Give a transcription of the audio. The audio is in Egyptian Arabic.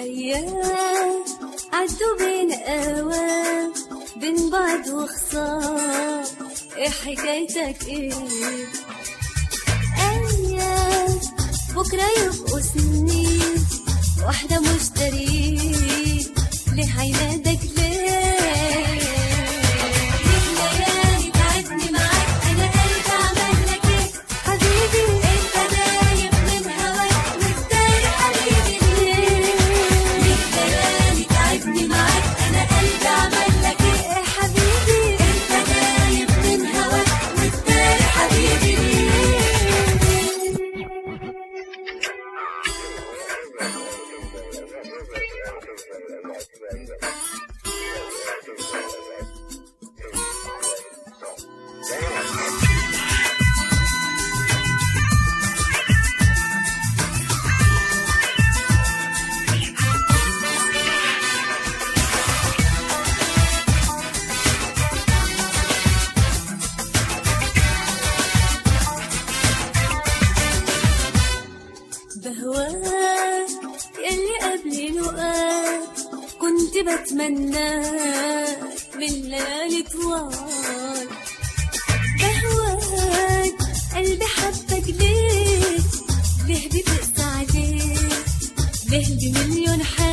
الأيام عدوا بين أوام بين بعض وخصام إيه حكايتك إيه أيام بكرة يبقوا سنين واحدة مشترين ليه هينادك ليه ليه ليالي تعبني معاك أنا قلبي عمل لك إيه حبيبي أنت دايب من هواك مختار حبيبي ليه ليه ليالي تعبني معاك أنا قلبي عمل لك إيه حبيبي أنت دايب من هواك مختار حبيبي ليه بهواك يلي قبلي لقاك كنت بتمناك من ليالي طوال بهواك قلبي حبك ليه ليه بتقسى عليك ليه بمليون حاجة